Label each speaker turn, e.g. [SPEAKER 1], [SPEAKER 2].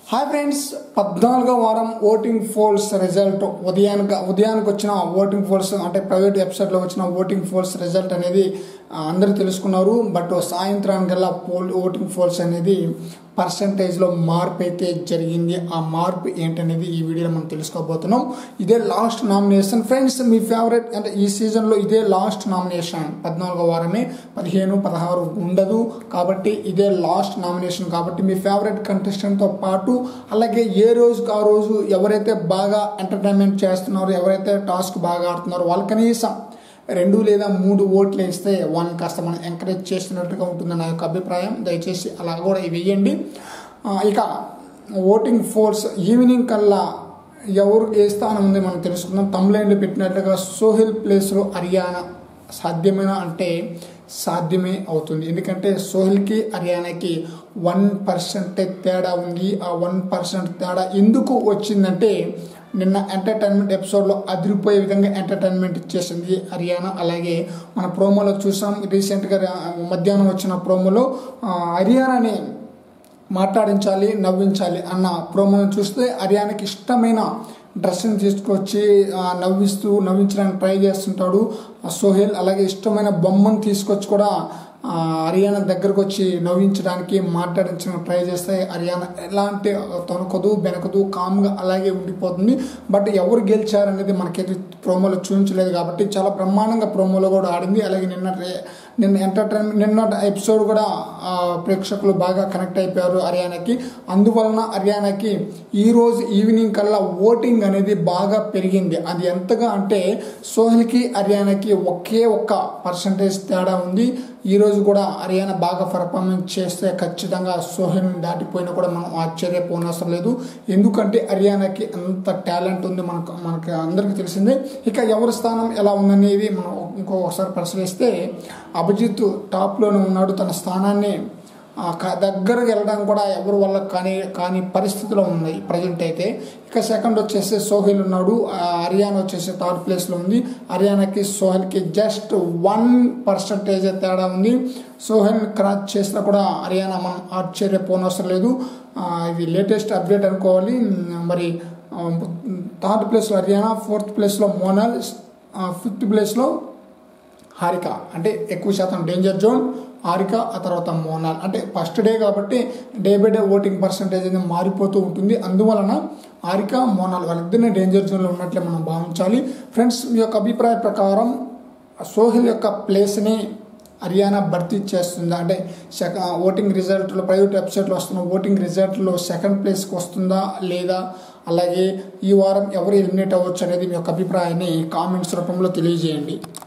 [SPEAKER 1] hi friends పద్నాలుగో వారం voting poles result ఉదయానికి ఉదయానికి వచ్చిన ఓటింగ్ ఫోల్స్ అంటే ప్రైవేట్ వెబ్సైట్లో వచ్చిన ఓటింగ్ ఫోల్స్ రిజల్ట్ అనేది ఆ, అందరూ తెలుసుకున్నారు బట్ సాయంత్రానికల్లా పోల్ ఓటింగ్ ఫోల్స్ అనేది పర్సంటేజ్లో మార్పు అయితే జరిగింది ఆ మార్పు ఏంటనేది ఈ వీడియోలో మనం తెలుసుకోబోతున్నాం ఇదే లాస్ట్ నామినేషన్ ఫ్రెండ్స్ మీ ఫేవరెట్ అంటే ఈ సీజన్లో ఇదే లాస్ట్ నామినేషన్ పద్నాలుగో వారమే పదిహేను పదహారు ఉండదు కాబట్టి ఇదే లాస్ట్ నామినేషన్ కాబట్టి మీ ఫేవరెట్ కంటెస్టెంట్తో పాటు అలాగే ఏ రోజుకి ఆ రోజు ఎవరైతే బాగా ఎంటర్టైన్మెంట్ చేస్తున్నారో ఎవరైతే టాస్క్ బాగా ఆడుతున్నారో వాళ్ళు కనీసం రెండు లేదా మూడు ఓట్లు వేస్తే వాళ్ళని కాస్త మనం ఎంకరేజ్ చేస్తున్నట్టుగా ఉంటుంది నా యొక్క అభిప్రాయం దయచేసి అలా కూడా వేయండి ఆ, ఇక ఓటింగ్ ఫోర్స్ ఈవినింగ్ కల్లా ఎవరు ఏ స్థానం ఉంది మనం తెలుసుకుందాం తమ్లైన్లో పెట్టినట్లుగా సోహెల్ ప్లేస్లో హర్యానా సాధ్యమేనా అంటే సాధ్యమే అవుతుంది ఎందుకంటే సోహెల్కి హర్యానాకి వన్ పర్సెంట్ తేడా ఉంది ఆ వన్ పర్సెంట్ తేడా ఎందుకు వచ్చిందంటే నిన్న ఎంటర్టైన్మెంట్ ఎపిసోడ్లో అదిరిపోయే విధంగా ఎంటర్టైన్మెంట్ ఇచ్చేసింది హర్యానా అలాగే మన ప్రోమోలో చూసాం రీసెంట్గా మధ్యాహ్నం వచ్చిన ప్రోమోలో ఆ, హర్యానాని మాట్లాడించాలి నవ్వించాలి అన్న ప్రోమోను చూస్తే హర్యానాకి ఇష్టమైన డ్రెస్ని తీసుకొచ్చి ఆ, నవ్విస్తూ నవ్వించడానికి ట్రై చేస్తుంటాడు ఆ సోహెల్ అలాగే ఇష్టమైన బొమ్మను తీసుకొచ్చి కూడా ఆ, హర్యానా దగ్గరకు వచ్చి నవ్వించడానికి మాట్లాడించడానికి ట్రై చేస్తే హర్యానా ఎలాంటి తొనకదు బెనకదు కామ్గా అలాగే ఉండిపోతుంది బట్ ఎవరు గెలిచారనేది మనకైతే ప్రోమోలో చూపించలేదు కాబట్టి చాలా బ్రహ్మాండంగా ప్రోమోలో కూడా ఆడింది అలాగే నిన్న రే- నిన్న ఎంటర్టైన్మెంట్ నిన్న ఎపిసోడ్ కూడా ఆ, ప్రేక్షకులు బాగా కనెక్ట్ అయిపోయారు హర్యానాకి అందువలన హర్యానాకి ఈ రోజు ఈవినింగ్ కల్లా ఓటింగ్ అనేది బాగా పెరిగింది అది ఎంతగా అంటే సోహెల్కి హర్యానాకి ఒకే ఒక్క పర్సంటేజ్ తేడా ఉంది ఈ రోజు కూడా హర్యానా బాగా పర్ఫార్మెన్స్ చేస్తే ఖచ్చితంగా సోహెల్ దాటిపోయినా కూడా మనం ఆశ్చర్యపోనవసరం లేదు ఎందుకంటే హర్యానాకి అంత టాలెంట్ ఉంది మనకు మనకి అందరికీ తెలిసిందే ఇక ఎవరి స్థానం ఎలా ఉందనేది మనం ఇంకొకసారి పరిశీలిస్తే అభిజిత్ టాప్లోనే ఉన్నాడు తన స్థానాన్ని ఆ, క- దగ్గరకు వెళ్ళడానికి కూడా ఎవరి వల్ల కానీ కాని పరిస్థితిలో ఉంది ప్రజెంట్ అయితే ఇక సెకండ్ వచ్చేసి సోహెల్ ఉన్నాడు ఆ, హర్యానా వచ్చేసి థర్డ్ ప్లేస్లో ఉంది హర్యానాకి సోహెల్కి జస్ట్ వన్ పర్సంటేజ్ తేడా ఉంది సోహెల్ క్రాచ్ చేసినా కూడా హర్యానా మనం ఆశ్చర్యపోనవసరం లేదు ఆ, ఇది లేటెస్ట్ అప్డేట్ అనుకోవాలి మరి థర్డ్ ప్లేస్లో హర్యానా ఫోర్త్ ప్లేస్లో మోనల్ ఫిఫ్త్ ప్లేస్లో హారిక అంటే ఎక్కువ శాతం డేంజర్ జోన్ హారిక ఆ తర్వాత మోనాల్ అంటే ఫస్ట్ డే కాబట్టి day by day voting percentage అనేది మారిపోతూ ఉంటుంది అందువలన హారిక మోనాల్ వాళ్ళిద్దరిని డేంజర్ జోన్లో ఉన్నట్లే మనం భావించాలి ఫ్రెండ్స్ మీ యొక్క అభిప్రాయ ప్రకారం సోహిల్ యొక్క ప్లేస్ని హర్యానా భర్తీ చేస్తుందా అంటే సెక ఓటింగ్ రిజల్ట్లో ప్రైవేట్ వెబ్సైట్లో వస్తున్న ఓటింగ్ రిజల్ట్లో సెకండ్ ప్లేస్కి వస్తుందా లేదా అలాగే ఈ వారం ఎవరు ఎలిమినేట్ అవ్వచ్చు అనేది మీ యొక్క అభిప్రాయాన్ని కామెంట్స్ రూపంలో తెలియజేయండి